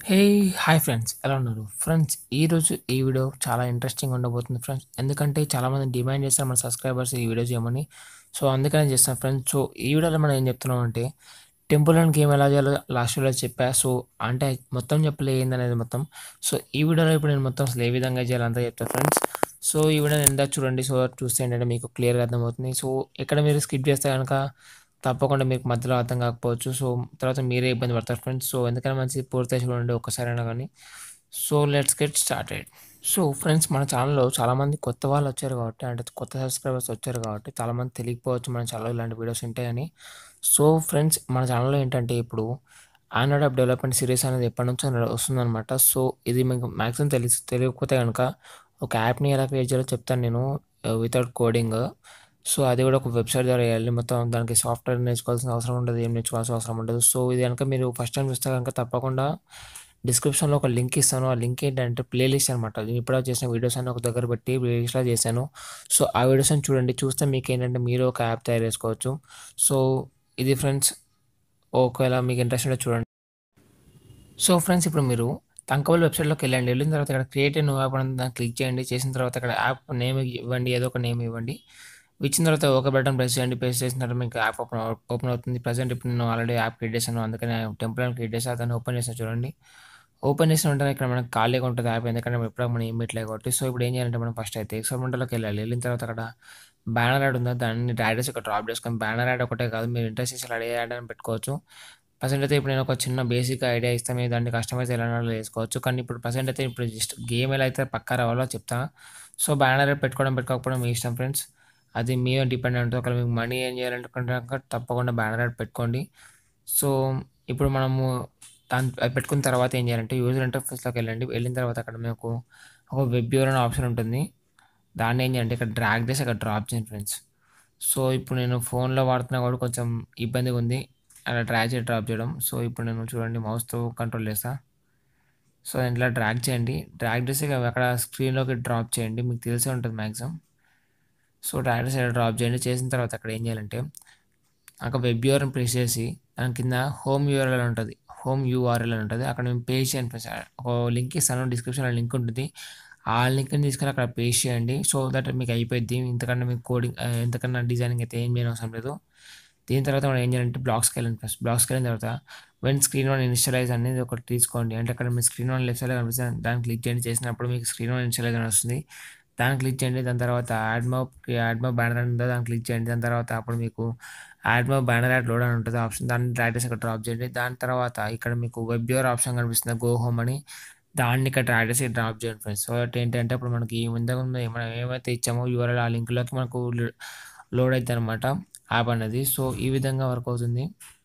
hey hi friends ఎలా ఉన్నారు friends ఈరోజు ఈ వీడియో చాలా ఇంట్రెస్టింగ్ ఉండబోతుంది ఫ్రెండ్స్ ఎందుకంటే చాలామంది డిమాండ్ చేస్తారు మన సబ్స్క్రైబర్స్ ఈ వీడియో చేయమని సో అందుకనే చేస్తాను ఫ్రెండ్స్ సో ఈ వీడియోలో మనం ఏం చెప్తున్నాం అంటే టెంపుల్ అండ్ గేమ్ ఎలా చేయాలో లాస్ట్ వీడియో చెప్పా సో అంటే మొత్తం చెప్పలే ఏందనేది మొత్తం సో ఈ వీడియోలో ఇప్పుడు నేను మొత్తం అసలు ఏ విధంగా చేయాలంతా చెప్తాను ఫ్రెండ్స్ సో ఈ వీడియో ఎంత చూడండి సో చూస్తే ఏంటంటే మీకు క్లియర్గా అర్థమవుతుంది సో ఇక్కడ మీరు స్కిప్ చేస్తే కనుక తప్పకుండా మీకు మధ్యలో అర్థం కాకపోవచ్చు సో తర్వాత మీరే ఇబ్బంది పడతారు ఫ్రెండ్స్ సో ఎందుకని మంచి పూర్తిగా చూడండి ఒక్కసారైనా కానీ so let's get started so friends మన ఛానల్లో చాలామంది కొత్త వాళ్ళు వచ్చారు కాబట్టి అంటే కొత్త సబ్స్క్రైబర్స్ వచ్చారు కాబట్టి చాలామంది తెలియకపోవచ్చు మన ఛానల్లో ఇలాంటి వీడియోస్ ఉంటాయని సో ఫ్రెండ్స్ మన ఛానల్లో ఏంటంటే ఇప్పుడు ఆండ్రాయిడ్ యాప్ డెవలప్మెంట్ సిరీస్ అనేది ఎప్పటి నుంచో వస్తుందన్నమాట సో ఇది మీకు మ్యాక్సిమం తెలి తెలియకపోతే కనుక ఒక యాప్ని ఎలా క్రియేట్ చేయాలో చెప్తాను నేను వితౌట్ కోడింగ్ సో అది కూడా ఒక వెబ్సైట్ ద్వారా వేయాలి మొత్తం దానికి సాఫ్ట్వేర్ నేర్చుకోవాల్సిన అవసరం ఉండదు ఏం నేర్చుకోవాల్సిన అవసరం ఉండదు సో ఇది కనుక మీరు ఫస్ట్ టైం చూస్తే కనుక తప్పకుండా డిస్క్రిప్షన్లో ఒక లింక్ ఇస్తాను ఆ లింక్ ఏంటంటే ప్లేలిస్ట్ అనమాట నేను ఇప్పుడు చేసిన వీడియోస్ అన్ని ఒక దగ్గర పెట్టి ప్లేలిస్ట్లో చేశాను సో ఆ వీడియోస్ అని చూడండి చూస్తే మీకు ఏంటంటే మీరు ఒక యాప్ తయారు చేసుకోవచ్చు సో ఇది ఫ్రెండ్స్ ఒకవేళ మీకు ఇంట్రెస్ట్ ఉంటే చూడండి సో ఫ్రెండ్స్ ఇప్పుడు మీరు తంకబల్ వెబ్సైట్లోకి వెళ్ళండి వెళ్ళిన తర్వాత ఇక్కడ క్రియేట్ న్యూ యాప్ అని దాన్ని క్లిక్ చేయండి చేసిన తర్వాత ఇక్కడ యాప్ నేమ్ ఇవ్వండి ఏదో ఒక నేమ్ ఇవ్వండి ఇచ్చిన తర్వాత ఒక బటన్ ప్రెస్ చేయండి ప్రెస్ చేసిన తర్వాత మీకు యాప్ ఓపెన్ ఓపెన్ అవుతుంది ప్రజెంట్ ఇప్పుడు నేను ఆల్రెడీ యాప్ క్రియేట్ చేశాను అందుకని టెంపుల్ క్రియేట్ చేశాను దాన్ని ఓపెన్ చేసాను చూడండి ఓపెన్ చేసిన వెంటనే ఇక్కడ మనకి ఖాళీగా ఉంటుంది యాప్ ఎందుకంటే ఎప్పుడు మనం ఏం పెట్టలేదు కాబట్టి సో ఇప్పుడు ఏం చేయాలంటే మనం ఫస్ట్ అయితే ఎక్స్పెరిమెంట్లోకి వెళ్ళాలి వెళ్ళిన తర్వాత అక్కడ బ్యానర్ యాడ్ ఉందా దాన్ని డైరెక్ట్స్ ఇక్కడ డ్రాప్ చేసుకొని బ్యానర్ యాడ్ ఒకటే కాదు మీరు ఇంట్రెస్ట్ చేసి అలా యాడ్ అని పెట్టుకోవచ్చు ప్రజెంట్ అయితే ఇప్పుడు నేను ఒక చిన్న బేసిక్ ఐడియా ఇస్తాను మీరు దాన్ని కస్టమైజ్ ఎలా చేసుకోవచ్చు కానీ ఇప్పుడు ప్రజెంట్ అయితే ఇప్పుడు జస్ట్ గేమ్ ఎలా అయితే పక్కా రావాలో చెప్తా సో బ్యానర్ పెట్టుకోవడం పెట్టుకోకపోవడం మీ ఇష్టం ఫ్రెండ్స్ అది మీ డిపెండ్ ఉంటుంది ఒకవేళ మీకు మనీ ఏం చేయాలంటే తప్పకుండా బ్యానర్ యాడ్ పెట్టుకోండి సో ఇప్పుడు మనము దాని అది పెట్టుకున్న తర్వాత ఏం చేయాలంటే యూజర్ ఇంటర్ఫేస్లోకి వెళ్ళండి వెళ్ళిన తర్వాత అక్కడ మీకు ఒక వెబ్ వ్యూర్ అనే ఆప్షన్ ఉంటుంది దాన్ని ఏం చేయాలంటే ఇక్కడ డ్రాగ్ చేసి అక్కడ డ్రాప్ చేయండి ఫ్రెండ్స్ సో ఇప్పుడు నేను ఫోన్లో వాడుతున్నా కూడా కొంచెం ఇబ్బందిగా ఉంది అలా డ్రాగ్ చేసి డ్రాప్ చేయడం సో ఇప్పుడు నేను చూడండి మౌస్తో కంట్రోల్ చేస్తా సో ఇంట్లో డ్రాగ్ చేయండి డ్రాగ్ చేసి అక్కడ స్క్రీన్లోకి డ్రాప్ చేయండి మీకు తెలిసే ఉంటుంది మ్యాక్సిమం సో డ్రాగ్ చేసి డ్రాప్ చేయండి చేసిన తర్వాత అక్కడ ఏం చేయాలంటే అక్కడ వెబ్ యూఆర్ఎల్ ప్రెస్ చేసి దాని కింద హోమ్ యూఆర్ఎల్ ఉంటుంది హోమ్ యూఆర్ఎల్ అని ఉంటుంది అక్కడ మేము పేజ్ చేయండి ఒక లింక్ ఇస్తాను డిస్క్రిప్షన్లో లింక్ ఉంటుంది ఆ లింక్ని తీసుకొని అక్కడ పేస్ట్ చేయండి సో దట్ మీకు అయిపోద్ది ఇంతకన్నా మీకు కోడింగ్ ఇంతకన్నా డిజైనింగ్ అయితే ఏం చేయని అవసరం లేదు దీని తర్వాత మనం ఏం చేయాలంటే బ్లాక్స్కి వెళ్ళండి ఫస్ట్ బ్లాక్స్కి వెళ్ళిన తర్వాత వెన్ స్క్రీన్ వన్ ఇనిషియలైజ్ అనేది ఒకటి తీసుకోండి అంటే అక్కడ మీ స్క్రీన్ వన్ లెఫ్ట్ సైడ్ కనిపిస్తుంది దాన్ని క్లిక్ చేయండి చేసినప్పుడు మీకు స్క్రీన్ వన్ ఇనిషియలైజ్ అని వస్తుంది దాన్ని క్లిక్ చేయండి దాని తర్వాత యాడ్ మో యాడ్ మో బ్యానర్ అని ఉందో దాన్ని క్లిక్ చేయండి దాని తర్వాత అప్పుడు మీకు యాడ్ మో బ్యానర్ యాడ్ లోడ్ అని ఉంటుంది ఆప్షన్ దాన్ని డ్రాగ్ చేసి ఇక్కడ డ్రాప్ చేయండి దాని తర్వాత ఇక్కడ మీకు వెబ్ యూర్ ఆప్షన్ కనిపిస్తుంది గో హోమ్ అని దాన్ని ఇక్కడ డ్రాగ్ చేసి డ్రాప్ చేయండి ఫ్రెండ్స్ సో ఏంటంటే ఇప్పుడు మనకి ముందుగా మనం ఏమైతే ఇచ్చామో యూఆర్ఎల్ ఆ లింక్లోకి మనకు లోడ్ అవుతుంది అనమాట యాప్ అనేది సో ఈ విధంగా వర్క్ అవుతుంది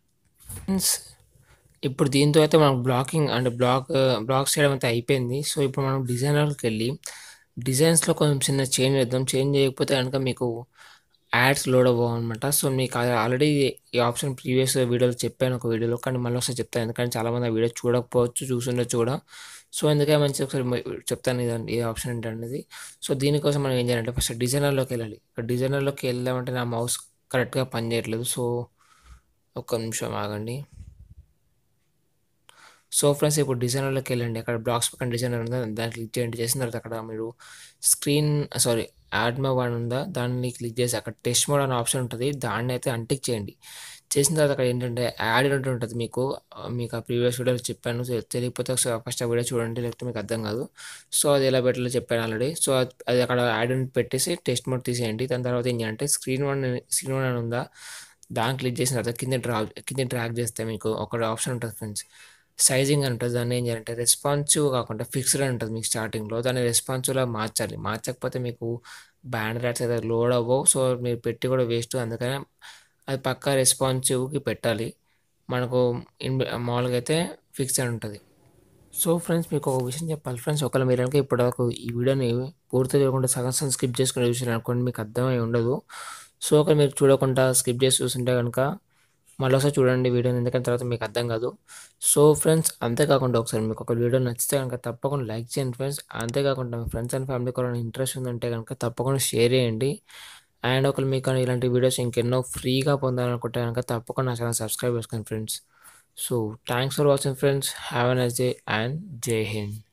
ఇప్పుడు దీంతో అయితే మనం బ్లాకింగ్ అంటే బ్లాక్ బ్లాక్ చేయడం అయితే అయిపోయింది సో ఇప్పుడు మనం డిజైనర్కి వెళ్ళి డిజైన్స్లో కొంచెం చిన్న చేంజ్ చేద్దాం చేంజ్ చేయకపోతే కనుక మీకు యాడ్స్ లోడ్ అవ్వవు అనమాట సో మీకు ఆల్రెడీ ఈ ఆప్షన్ ప్రీవియస్ వీడియోలో చెప్పాను ఒక వీడియోలో కానీ మళ్ళీ ఒకసారి చెప్తాను ఎందుకంటే చాలామంది ఆ వీడియో చూడకపోవచ్చు చూసుండొచ్చు కూడా సో అందుకే మంచి ఒకసారి చెప్తాను ఇదండి ఈ ఆప్షన్ ఏంటనేది సో దీనికోసం మనం ఏం చేయాలంటే ఫస్ట్ డిజైనర్లోకి వెళ్ళాలి ఇక్కడ డిజైనర్లోకి వెళ్ళామంటే నా మౌస్ కరెక్ట్గా పనిచేయట్లేదు సో ఒక్క నిమిషం ఆగండి సో ఫ్రెండ్స్ ఇప్పుడు డిజైనర్లోకి వెళ్ళండి అక్కడ బ్లాక్స్ పక్కన డిజైనర్ ఉందా దాన్ని క్లిక్ చేయండి చేసిన తర్వాత అక్కడ మీరు screen sorry add more one ఉందా దాన్ని క్లిక్ చేసి అక్కడ టెస్ట్ మోడ్ అనే ఆప్షన్ ఉంటుంది దాన్ని అయితే అంటిక్ చేయండి చేసిన తర్వాత అక్కడ ఏంటంటే యాడ్ అని ఉంటుంది మీకు మీకు ఆ ప్రీవియస్ వీడియోలో చెప్పాను తెలియకపోతే ఫస్ట్ ఆ వీడియో చూడండి లేకపోతే మీకు అర్థం కాదు సో అది ఎలా పెట్టాలో చెప్పాను ఆల్రెడీ సో అది అక్కడ యాడ్ అని పెట్టేసి టెస్ట్ మోడ్ తీసేయండి దాని తర్వాత ఏం చేయాలంటే స్క్రీన్ వన్ స్క్రీన్ వన్ అని ఉందా దాన్ని క్లిక్ చేసిన తర్వాత కింద డ్రాప్ కింద డ్రాగ్ చేస్తే మీకు ఒక ఆప్షన్ ఉంటుంది ఫ్రెండ్స్ సైజింగ్ అని ఉంటుంది దాన్ని ఏం చేయాలంటే రెస్పాన్సివ్ కాకుండా ఫిక్స్డ్ అని ఉంటుంది మీకు స్టార్టింగ్లో దాన్ని రెస్పాన్సివ్లా మార్చాలి మార్చకపోతే మీకు బ్యానర్ యాడ్స్ అయితే లోడ్ అవ్వవు సో మీరు పెట్టి కూడా వేస్ట్ అందుకని అది పక్కా రెస్పాన్సివ్కి పెట్టాలి మనకు మామూలుగా అయితే ఫిక్స్ అని ఉంటుంది సో ఫ్రెండ్స్ మీకు ఒక విషయం చెప్పాలి ఫ్రెండ్స్ ఒకవేళ మీరు కనుక ఇప్పటివరకు ఈ వీడియోని పూర్తి చేయకుండా సగం సగం స్కిప్ చేసుకునే చూసారు అనుకోండి మీకు అర్థమై ఉండదు సో ఒకవేళ మీరు చూడకుండా స్కిప్ చేసి చూస్తుంటే కనుక మళ్ళీ ఒకసారి చూడండి వీడియోని ఎందుకంటే తర్వాత మీకు అర్థం కాదు సో ఫ్రెండ్స్ అంతేకాకుండా ఒకసారి మీకు ఒక వీడియో నచ్చితే కనుక తప్పకుండా లైక్ చేయండి ఫ్రెండ్స్ అంతేకాకుండా మీ ఫ్రెండ్స్ అండ్ ఫ్యామిలీ కూడా ఇంట్రెస్ట్ ఉందంటే కనుక తప్పకుండా షేర్ చేయండి అండ్ ఒకవేళ మీకు ఇలాంటి వీడియోస్ ఇంకెన్నో ఫ్రీగా పొందాలనుకుంటే కనుక తప్పకుండా నా ఛానల్ సబ్స్క్రైబ్ చేసుకోండి friends so thanks for watching friends have a nice day and Jai Hind